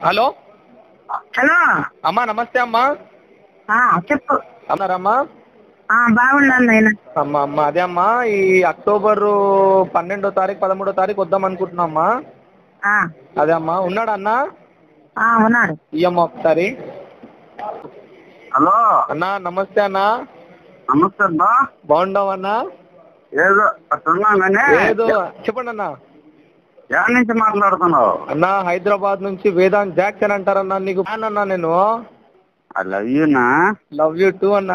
Hello hello అమ్మా నమస్తే అమ్మా ఆ, చెప్పు అన్నారమ్మా ఆ, బాగున్నాను నేను అమ్మా అమ్మా అదే అమ్మా ఈ అక్టోబర్ పన్నెండో తారీఖు పదమూడో తారీఖు వద్దాం అనుకుంటున్నా అమ్మా ఆ, అదే అమ్మా ఉన్నాడా అన్నా ఆ, ఉన్నాడు ఇయ్యమ్మా ఒకసారి హలో అన్నా నమస్తే అన్నా నమస్తే అబ్బా బాగుండవు అన్నా ఏదో అట్టున్నాం కానీ ఏదో చెప్పండి అన్నా ఎక్కడి నుంచి మాట్లాడుతున్నావు అన్నా హైదరాబాద్ నుంచి వేదాంత్ జాక్సన్ అంటారన్నా నీకు ఫ్యాన్ అన్నా నేను ఐ లవ్ యూనా లవ్ యూ టూ అన్నా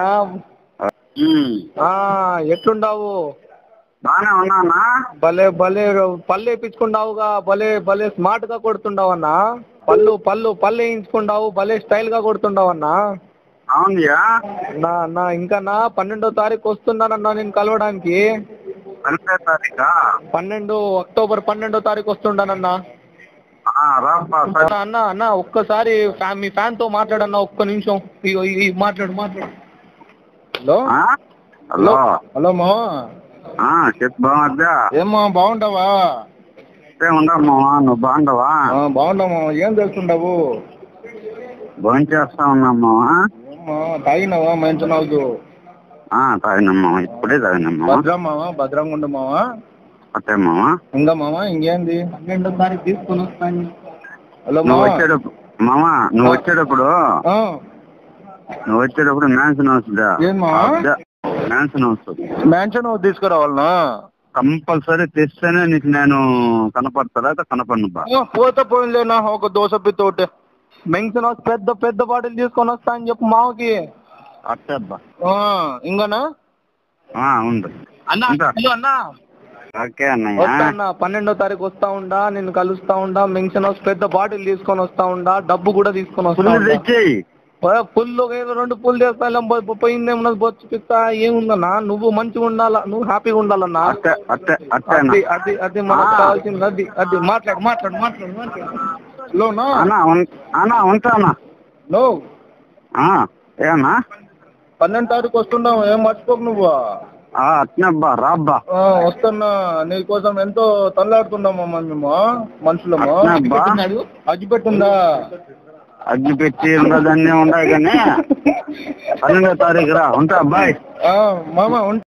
ఆ ఎట్లుండావు బాగానే ఉన్నానా భలే భలే పళ్ళు వేయించుకుండావుగా భలే భలే స్మార్ట్ గా కొడుతుండావన్నా పళ్ళు పళ్ళు పళ్ళు వేయించుకుండావు భలే స్టైల్ గా కొడుతుండావన్నా అవునయ్యా నా నా ఇంకా నా పన్నెండో తారీఖు వస్తున్నానన్నా నేను కలవడానికి పన్నెండో తారీఖా పన్నెండు అక్టోబర్ పన్నెండో తారీఖు వస్తుండానన్నా ఆ, రాప్పా సరే. అన్న అన్న అన్న ఒక్కసారి ఫ్యా- మీ ఫ్యాన్ తో మాట్లాడన్నా ఒక్క నిమిషం ఇగో ఈ- ఈ మాట్లాడు మాట్లాడు హలో ఆ? హలో హలో మా ఆ, చెప్పు బాగుందా ఏమ్మా బాగుంటావా ఏ ఉండమ్మా నువ్వు బాగుండవా బాగుంటామా ఏం తెలుసుండవు భోజనం చేస్తా ఉన్నామ్మా ఏమ్మా తాగినావా మంచి నాకు ఆ, తాగినమ్మా ఇప్పుడే తాగినమ్మా భద్రమ్మావా భద్రంగా ఉండమావా అట్టే మావా ఇంకా మావా ఇంకేంది పన్నెండో తారీఖు తీసుకొని వస్తాను హలో నువ్వు మావా వచ్చేటప్పుడు మామా నువ్వు వచ్చేటప్పుడు ఆ, నువ్వు వచ్చేటప్పుడు మ్యాన్షన్ హౌస్ దా ఏం మావా? మ్యాన్షన్ హౌస్ మ్యాన్షన్ తీసుకురావాలనా కంపల్సరీ తెస్తేనే నీకు నేను కనపడతా అయితే కనపడను బా ఆ, పోతే పోయిందేనా ఒక దోశ పిత్తోటి మెంగ్సన్ హౌస్ పెద్ద పెద్ద బాటిల్ తీసుకొని వస్తా అని చెప్పు మావకి అట్టే అబ్బా ఆ, ఇంకానా ఆ, ఉంది అన్న ఇంకా? హలో అన్న ఓకే వస్తా అన్నయ్య అన్న పన్నెండో తారీఖు వస్తా ఉండా నేను కలుస్తా ఉండా మెంగ్సన్ హౌస్ పెద్ద బాటిల్ తీసుకొని వస్తా ఉండా డబ్బు కూడా తీసుకొని వస్తా ఫుల్ ఉండా తెచ్చేయి ఫుల్ ఏదో రెండు పుల్ చేస్తా పోయిందేమన్నది బొచ్చు పిస్తా ఏముందన్నా నువ్వు మంచిగా ఉండాలా నువ్వు హ్యాపీగా ఉండాలన్నా అట్టే అట్టే అట్టే అన్న అది అది అది మనకు ఆ. కావాల్సింది అది అది మాట్లాడు మాట్లాడు మాట్లాడు మాట్లాడు హలో నా అన్న ఉన్- అన్న ఉంటానా నో ఆ, ఏనా పన్నెండు తారీఖు వస్తున్నావు ఏం మర్చిపోకు నువ్వు ఆ, అట్నే అబ్బా రాబ్బా ఆ, వస్తున్నా నీ కోసం ఎంతో తల్లాడుతున్నామమ్మా మేము మనుషులము అట్నా అబ్బా? అగ్గిపెట్టుందా అగ్గి పెట్టి ఉండదన్నీ ఉన్నాయి కానీ పన్నెండో తారీఖు రా ఉంటా అబ్బాయి ఆ, మామ